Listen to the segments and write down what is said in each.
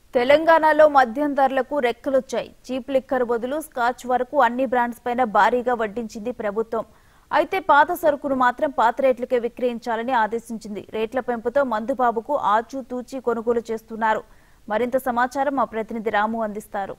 తెలంగాణలో మద్యం ధరలకు రెక్కలొచ్చాయి చీప్ లిక్కర్ బదులు స్కాచ్ వరకు అన్ని బ్రాండ్స్ పైన భారీగా వడ్డించింది ప్రభుత్వం అయితే పాత సరుకును మాత్రం పాత రేట్లకే విక్రయించాలని ఆదేశించింది రేట్ల పెంపుతో మందుబాబుకు ఆచూ తూచి కొనుగోలు చేస్తున్నారు మరింత సమాచారం మా ప్రతినిధి రాము అందిస్తారు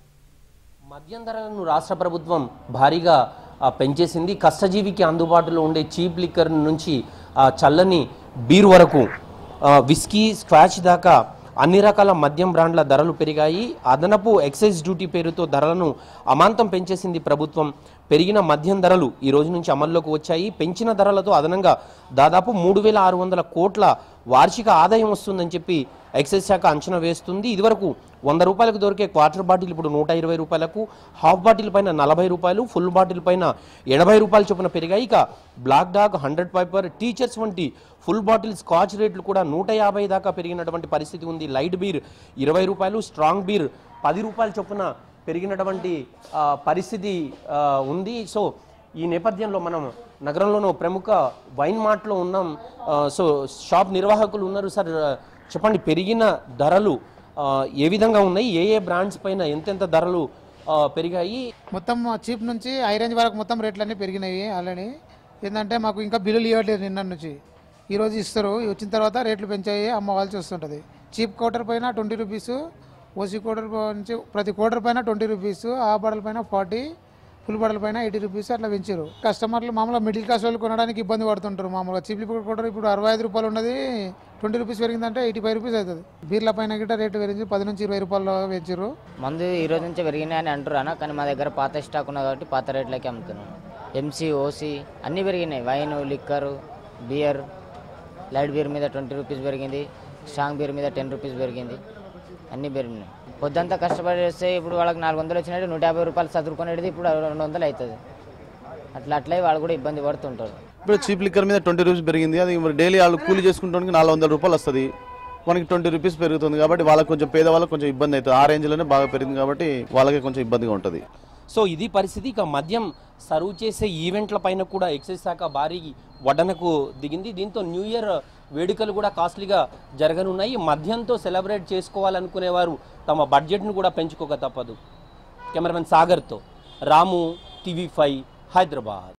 మద్యం ధరలను రాష్ట్ర ప్రభుత్వం భారీగా ఆ, పెంచేసింది కష్టజీవికి అందుబాటులో ఉండే చీప్ లిక్కర్ నుంచి ఆ, చల్లని బీర్ వరకు ఆ, విస్కీ స్క్వాచ్ దాకా అన్ని రకాల మద్యం బ్రాండ్ల ధరలు పెరిగాయి అదనపు ఎక్సైజ్ డ్యూటీ పేరుతో ధరలను అమాంతం పెంచేసింది ప్రభుత్వం పెరిగిన మద్యం ధరలు ఈ రోజు నుంచి అమల్లోకి వచ్చాయి పెంచిన ధరలతో అదనంగా దాదాపు మూడు వేల ఆరు వందల కోట్ల వార్షిక ఆదాయం వస్తుందని చెప్పి ఎక్సైజ్ శాఖ అంచనా వేస్తుంది ఇదివరకు వంద రూపాయలకు దొరికే క్వార్టర్ బాటిల్ ఇప్పుడు నూట ఇరవై రూపాయలకు హాఫ్ బాటిల్ పైన నలభై రూపాయలు ఫుల్ బాటిల్ పైన ఎనభై రూపాయల చొప్పున పెరిగాయి ఇక Black Dog Hundred Piper Teachers వంటి ఫుల్ బాటిల్ స్కాచ్ రేట్లు కూడా నూట యాభై దాకా పెరిగినటువంటి పరిస్థితి ఉంది లైట్ బీర్ ఇరవై రూపాయలు స్ట్రాంగ్ బీర్ పది రూపాయల చొప్పున పెరిగినటువంటి ఆ, పరిస్థితి ఆ, ఉంది సో ఈ నేపథ్యంలో మనం నగరంలోనూ ప్రముఖ వైన్ మార్ట్లో ఉన్నాం ఆ, సో షాప్ నిర్వాహకులు ఉన్నారు సార్ ఆ, చెప్పండి పెరిగిన ధరలు ఆ, ఏ విధంగా ఉన్నాయి ఏ ఏ బ్రాండ్స్ పైన ఎంతెంత ధరలు ఆ, పెరిగాయి మొత్తం చీప్ నుంచి హై రేంజ్ వరకు మొత్తం రేట్లు అన్నీ పెరిగినాయి ఆల్రెడీ ఏంటంటే మాకు ఇంకా బిల్లులు ఇవ్వట్లేదు నిన్న నుంచి ఈ రోజు ఇస్తారు వచ్చిన తర్వాత రేట్లు పెంచాయి అమ్మవాల్సి వస్తుంటుంది చీప్ కోటర్ పైన ట్వంటీ రూపీస్ ఓసీ కోటర్ నుంచి ప్రతి కోటర్ పైన ట్వంటీ రూపీస్ ఆ బడల పైన ఫార్టీ ఫుల్ బడల పైన ఎయిటీ రూపీస్ అట్లా పెంచారు కస్టమర్లు మామూలుగా మిడిల్ క్లాస్ వాళ్ళు కొనడానికి ఇబ్బంది పడుతుంటారు మామూలుగా చీప్ లిక్విడ్ కోటర్ ఇప్పుడు అరవై ఐదు రూపాయలు ఉన్నది ట్వంటీ రూపీస్ పెరిగిందంటే ఎయిటీ ఫైవ్ రూపీస్ అవుతుంది బీర్ల పైన గిట్ట రేటు పెరిగింది పది నుంచి ఇరవై రూపాయలు పెంచారు మందు ఈ రోజు నుంచి పెరిగినాయని అంటున్నాను కానీ మా దగ్గర పాత స్టాక్ ఉన్నది కాబట్టి పాత రేట్లకి అమ్ముతున్నాం ఎంసీ ఓసీ అన్నీ పెరిగినాయి wine liquor beer light beer మీద ట్వంటీ రూపీస్ పెరిగింది స్ట్రాంగ్ బీర్ మీద టెన్ రూపీస్ పెరిగింది అన్నీ పెరిగినాయి పొద్దంతా కష్టపడి చేస్తే ఇప్పుడు వాళ్ళకి నాలుగు వందలు వచ్చినట్టు నూట యాభై రూపాయలు చదువుకునేది ఇప్పుడు రెండు వందలు అవుతుంది అట్లా అట్లే వాళ్ళు కూడా ఇబ్బంది పడుతుంటారు ఇప్పుడు చీప్ లిక్కర్ మీద ట్వంటీ రూపీస్ పెరిగింది అది మరి డైలీ వాళ్ళు కూలీ చేసుకుంటానికి నాలుగు వందల రూపాయలు వస్తుంది మనకి ట్వంటీ రూపీస్ పెరుగుతుంది కాబట్టి వాళ్ళకి కొంచెం పేదవాళ్ళకి కొంచెం ఇబ్బంది అవుతుంది ఆ రేంజ్లోనే బాగా పెరిగింది కాబట్టి వాళ్ళకి కొంచెం ఇబ్బందిగా ఉంటుంది సో ఇది పరిస్థితి ఇక మద్యం సర్వ్ చేసే ఈవెంట్ల పైన కూడా ఎక్సైజ్ శాఖ భారీ వడ్డనకు దిగింది దీంతో న్యూ ఇయర్ వేడుకలు కూడా కాస్ట్లీగా జరగనున్నాయి మద్యంతో సెలబ్రేట్ చేసుకోవాలనుకునేవారు తమ బడ్జెట్ను కూడా పెంచుకోక తప్పదు కెమెరామెన్ సాగర్తో రాము టీవీ ఫైవ్ హైదరాబాద్